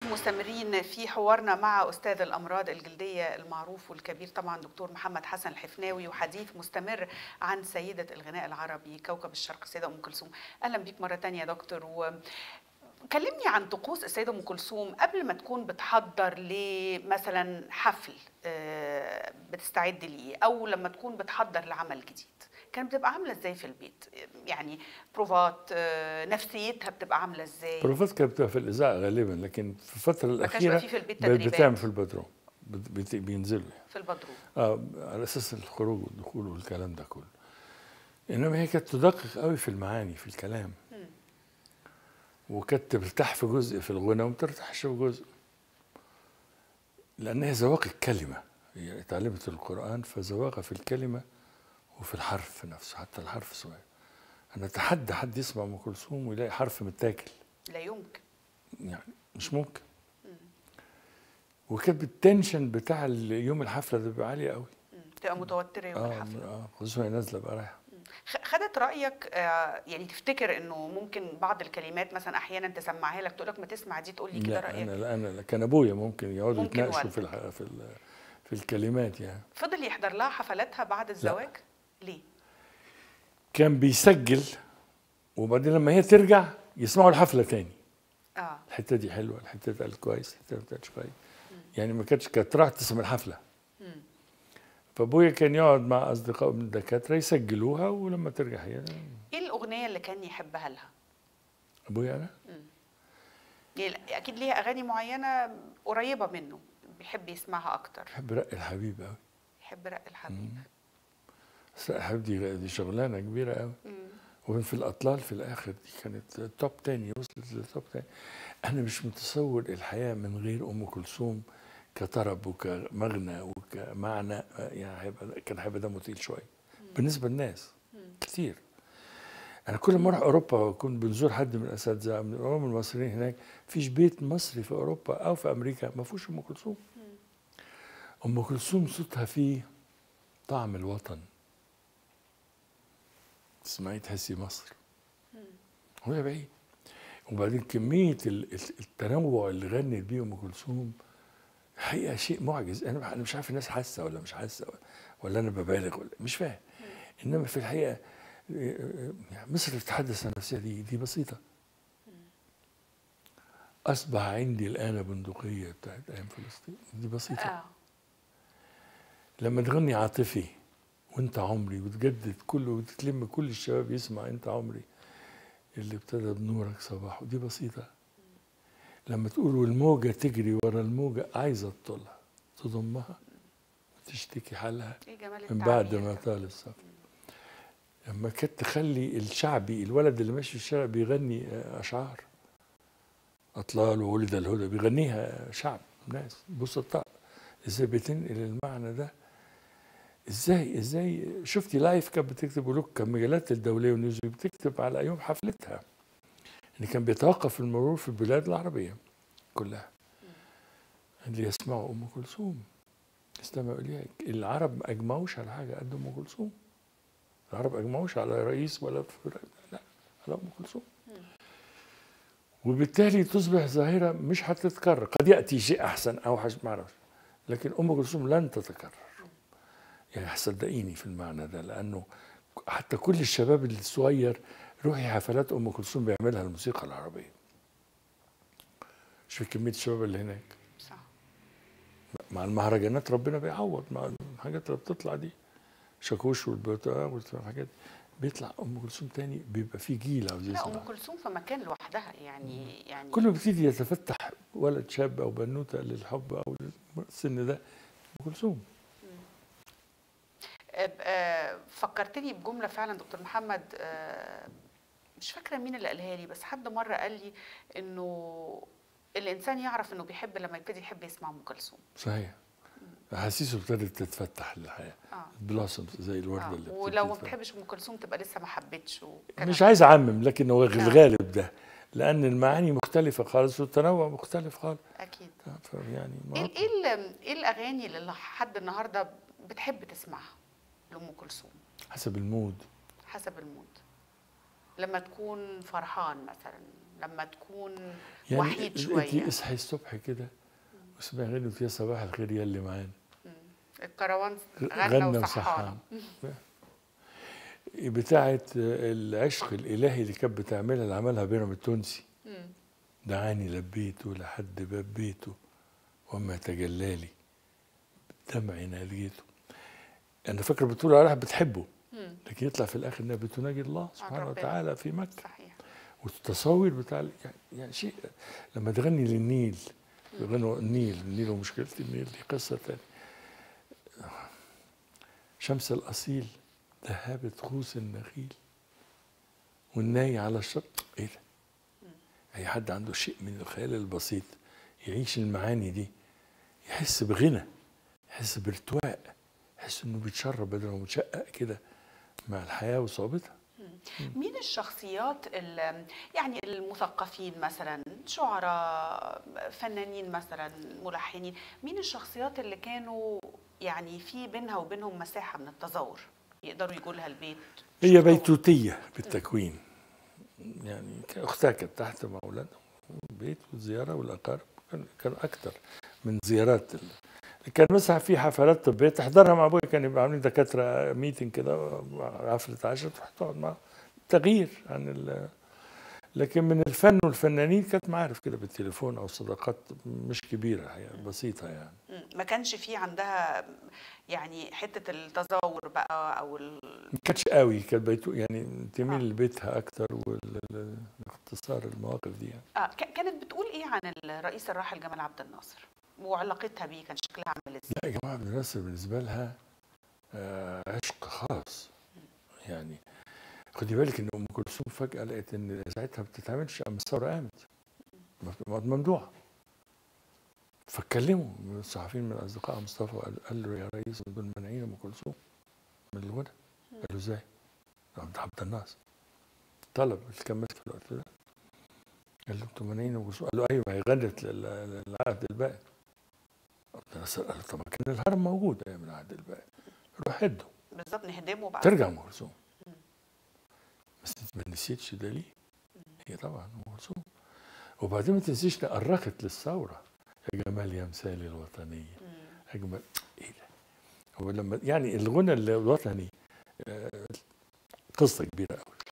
مستمرين في حوارنا مع استاذ الامراض الجلديه المعروف والكبير طبعا دكتور محمد حسن الحفناوي وحديث مستمر عن سيده الغناء العربي كوكب الشرق السيده ام كلثوم اهلا بيك مره ثانيه يا دكتور و كلمني عن طقوس السيده ام كلثوم قبل ما تكون بتحضر لمثلا حفل آه، بتستعد ليه او لما تكون بتحضر لعمل جديد كانت بتبقى عامله ازاي في البيت يعني بروفات آه، نفسيتها بتبقى عامله ازاي بروفات كانت بتبقى في الاذاعه غالبا لكن في الفتره ما كانش الاخيره بقى في في البيت بقت تدريبات بتعمل في البدروم بت- بت- بينزلوا يعني. في البدروم اه على اساس الخروج والدخول والكلام ده كله انما هي كانت تدقق قوي في المعاني في الكلام وكانت ترتاح في جزء في الغنى وما ترتاحش في جزء لان هي ذواق الكلمه هي اتعلمت القران فذواقها في الكلمه وفي الحرف نفسه حتى الحرف صغير انا اتحدى حد يسمع ام كلثوم ويلاقي حرف متاكل لا يمكن يعني مش ممكن وكانت التنشن بتاع يوم الحفله ده بيبقى عالي قوي مم. تبقى متوتره يوم اه الحفله اه خصوصا هي نازله بقى رايحه خ- خدت رايك آه، يعني تفتكر انه ممكن بعض الكلمات مثلا احيانا تسمعها لك تقول لك ما تسمع دي تقول لي كده لا رايك انا لا انا لا كان ابويا ممكن يقعدوا ممكن يتناقشوا في والدك. الح... في ال... في الكلمات يعني فضل يحضر لها حفلاتها بعد الزواج ليه كان بيسجل وبعدين لما هي ترجع يسمعوا الحفله تاني اه الحته دي حلوه الحته دي قالت كويس الحته دي قالت كويس يعني ما كانتش كانت راح تسمع الحفله مم. فابويا كان يقعد مع اصدقائه من الدكاتره يسجلوها ولما ترجع هي ايه الاغنيه اللي كان يحبها لها ابويا انا يعني اكيد ليها اغاني معينه قريبه منه بيحب يسمعها اكتر بحب رق الحبيب قوي يحب رق الحبيب بس رق الحبيب دي دي شغلانه كبيره قوي مم. وفي في الاطلال في الاخر دي كانت توب تاني وصلت للتوب تاني انا مش متصور الحياه من غير ام كلثوم كطرب وكمغنى وكمعنى يعني هيبقى كان هيبقى دمه تقيل شويه بالنسبه للناس كتير انا كل ما اروح اوروبا واكون بنزور حد من الاساتذه من الامم المصريين هناك فيش بيت مصري في اوروبا او في امريكا ما فيهوش ام كلثوم ام كلثوم صوتها فيه طعم الوطن تسمعي تحسي مصر وهي بعيد وبعدين كمية ال- ال- التنوع اللي غنت بيه أم كلثوم حقيقة شيء معجز أنا أنا مش عارف الناس حاسة ولا مش حاسة ولا- ولا أنا ببالغ ولا مش فاهم إنما في الحقيقة آه، يعني مصر تتحدث عن نفسها دي دي بسيطة أصبح عندي الآن بندقية بتاعت أيام فلسطين دي بسيطة اه لما تغني عاطفي وانت عمري وتجدد كله وتتلم كل الشباب يسمع انت عمري اللي ابتدى بنورك صباح ودي بسيطة لما تقول والموجة تجري ورا الموجة عايزة تطولها تضمها وتشتكي حالها ايه جمال من بعد التعبير ما ده. طال السفر لما كانت تخلي الشعبي الولد اللي ماشي في الشارع بيغني آه، أشعار أطلال وولد الهدى بيغنيها شعب ناس بسطاء ازاي بتنقل المعنى ده ازاي ازاي شفتي لايف كانت بتكتب ولوك كان مجلات الدوليه ونيوز بتكتب على يوم حفلتها ان كان بيتوقف المرور في البلاد العربيه كلها اللي يسمعوا ام كلثوم استمعوا اليها العرب ما اجمعوش على حاجه قد ام كلثوم العرب اجمعوش على رئيس ولا في لا على ام كلثوم وبالتالي تصبح ظاهره مش هتتكرر قد ياتي شيء احسن اوحش ما اعرفش لكن ام كلثوم لن تتكرر يعني صدقيني في المعنى ده لانه حتى كل الشباب الصغير روحي حفلات ام كلثوم بيعملها الموسيقى العربيه شوفي كميه الشباب اللي هناك صح مع المهرجانات ربنا بيعوض مع الحاجات اللي بتطلع دي شاكوش والبتاع والحاجات دي. بيطلع ام كلثوم تاني بيبقى في جيل عاوز لا ام يسمع كلثوم في مكان لوحدها يعني يعني كل ما بيبتدي يتفتح ولد شاب او بنوته للحب او السن ده ام كلثوم آه، آه، فكرتني بجمله فعلا دكتور محمد آه، مش فاكره مين اللي قالها لي بس حد مره قال لي انه الانسان يعرف انه بيحب لما يبتدي يحب يسمع ام كلثوم صحيح احاسيسه ابتدت تتفتح للحياه اه بلاسمز زي الورده آه. اللي ولو ما بتتفتح. بتحبش ام كلثوم تبقى لسه ما حبتش وكلام. مش عايز اعمم لكن هو نعم. الغالب ده لان المعاني مختلفه خالص والتنوع مختلف خالص اكيد يعني ايه ما ايه ال- ايه الاغاني اللي لحد النهارده بتحب تسمعها لام كلثوم حسب المود حسب المود لما تكون فرحان مثلا لما تكون يعني وحيد انت شويه اصحي الصبح كده واسمعي غنوة يا صباح الخير يا اللي معانا الكروان غنى غنى وصحانا وصحانا بتاعة العشق الإلهي اللي كانت بتعملها اللي عملها بيرام التونسي مم. دعاني لبيته لحد باب بيته وما تجلالي دمعي ناديته أنا فاكر بتقول عليها بتحبه مم. لكن يطلع في الآخر إنها بتناجي الله سبحانه ربنا. وتعالى في مكة صحيح والتصاوير بتاع ال- يعني, يعني شيء لما تغني للنيل يغنوا النيل النيل ومشكلة النيل دي قصة تانية شمس الأصيل ذهبت خوص النخيل والناي على الشط ايه ده؟ اي حد عنده شيء من الخيال البسيط يعيش المعاني دي يحس بغنى يحس بارتواء يحس انه بيتشرب بدل ما متشقق كده مع الحياه وصعوبتها مين الشخصيات ال- يعني المثقفين مثلا شعراء فنانين مثلا ملحنين مين الشخصيات اللي كانوا يعني في بينها وبينهم مساحه من التزور يقدروا يجوا لها البيت هي شفتهم. بيتوتيه بالتكوين يعني اختها كانت تحت مع اولادها البيت والزياره والاقارب كان كان اكتر من زيارات ال... كان مثلا في حفلات طبيه تحضرها مع ابويا كان يبقى عاملين دكاتره ميتنج كده حفله عشاء تروح تقعد معاهم تغيير عن ال... لكن من الفن والفنانين كانت معارف كده بالتليفون او صداقات مش كبيره الحقيقه بسيطه يعني مم. ما كانش في عندها يعني حته التزور بقى او ال... ما كانتش قوي كانت بيتو يعني تميل آه. لبيتها اكتر واختصار المواقف دي يعني. آه ك- كانت بتقول ايه عن الرئيس الراحل جمال عبد الناصر وعلاقتها بيه كان شكلها عامل ازاي لا يا جماعه عبد الناصر بالنسبه لها آه، عشق خاص يعني خدي بالك ان ام كلثوم فجاه لقيت ان ساعتها ما بتتعملش اما الثوره قامت ممنوعه فاتكلموا من الصحفيين من اصدقاء مصطفى قال, قال له يا ريس دول مانعين ام كلثوم من الغنى قال له ازاي؟ عبد عبد الناصر طلب اللي كان ماسك في الوقت ده قال له انتوا مانعين ام كلثوم قال له ايوه ما هي غنت لل- للعهد الباقي عبد الناصر قال له طب ما كان الهرم موجود ايام العهد الباقي روح هده بالظبط نهدمه بقى ترجع ام كلثوم بس انت ما نسيتش ده ليه؟ هي طبعا ام كلثوم وبعدين ما تنسيش إنها أرخت للثوره يا جمال يا مثالي الوطنيه مم. اجمل ايه ده؟ هو لما يعني الغنى الوطني آه، قصه كبيره قوي